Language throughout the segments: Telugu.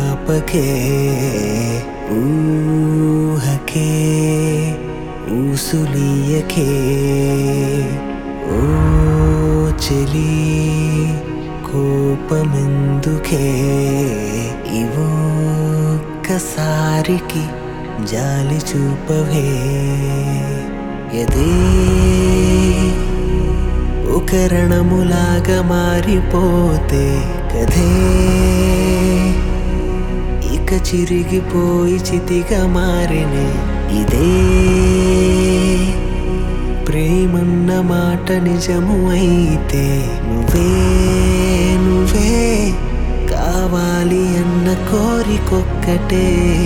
ఆపకే ఊహకే ఊసులీయకే ఓ చెలి కోపమెందుకే ఇవొక్కసారికి జాలి చూపవే ఎదే ఒకరణములాగా మారిపోతే కథే ఇక చిరిగిపోయి చితిగా మారినే ఇదే ప్రేమన్న మాట నిజము అయితే నువ్వే నువ్వే కావాలి అన్న కోరికొక్కటే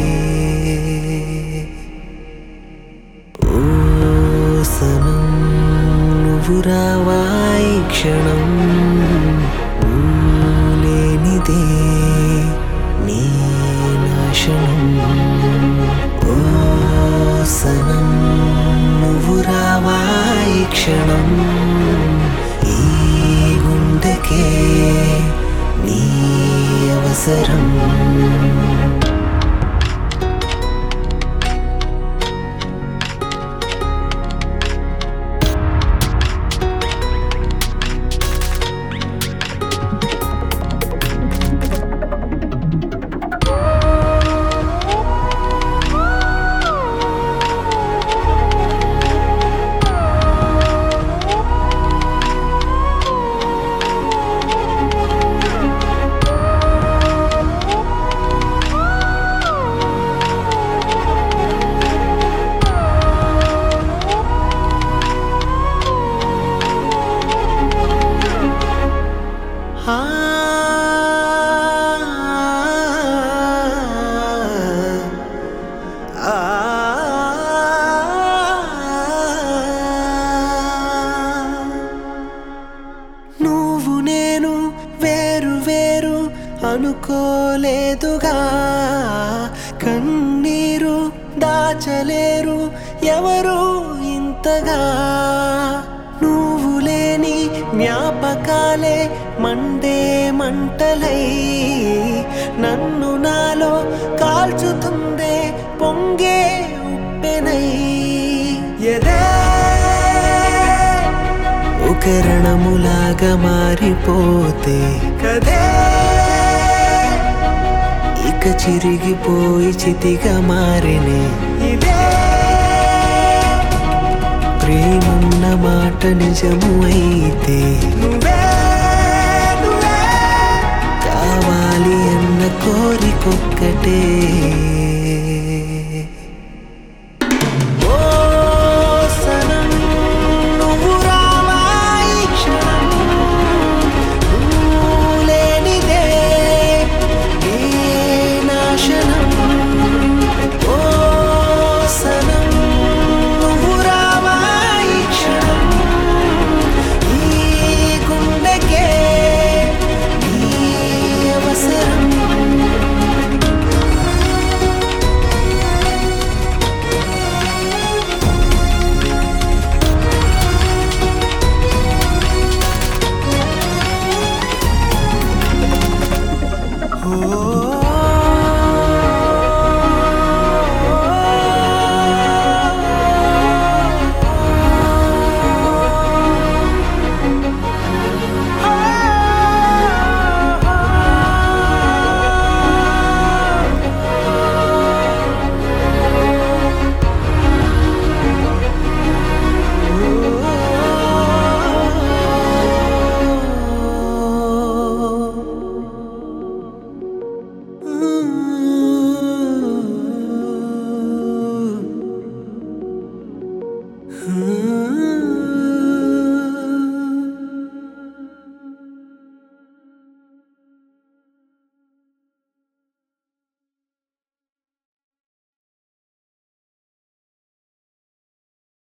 ఓ సనం నువ్వు రావా ఈ క్షణం నువ్వు లేనిదే నీ నాశనం ఓ సనం నువ్వు రావా ఈ క్షణం ఈ గుండెకే నీ అవసరం ఆ ఆ నువ్వు నేను వేరు వేరు అనుకోలేదుగా కన్నీరు దాచలేరు ఎవరు ఇంతగా నువ్వు లేని జ్ఞాపకాలే మండే మంటలై నన్ను నాలో కాల్చుతుందే పొంగే ఉప్పెనై ఎదే ఒకరణములాగా మారిపోతే కదే ఇక చిరిగిపోయి చితిగా మారినే ఇదే ప్రేమన్న మాట నిజము అయితే నువ్వే నువ్వే కావాలి అన్న కోరికొక్కటే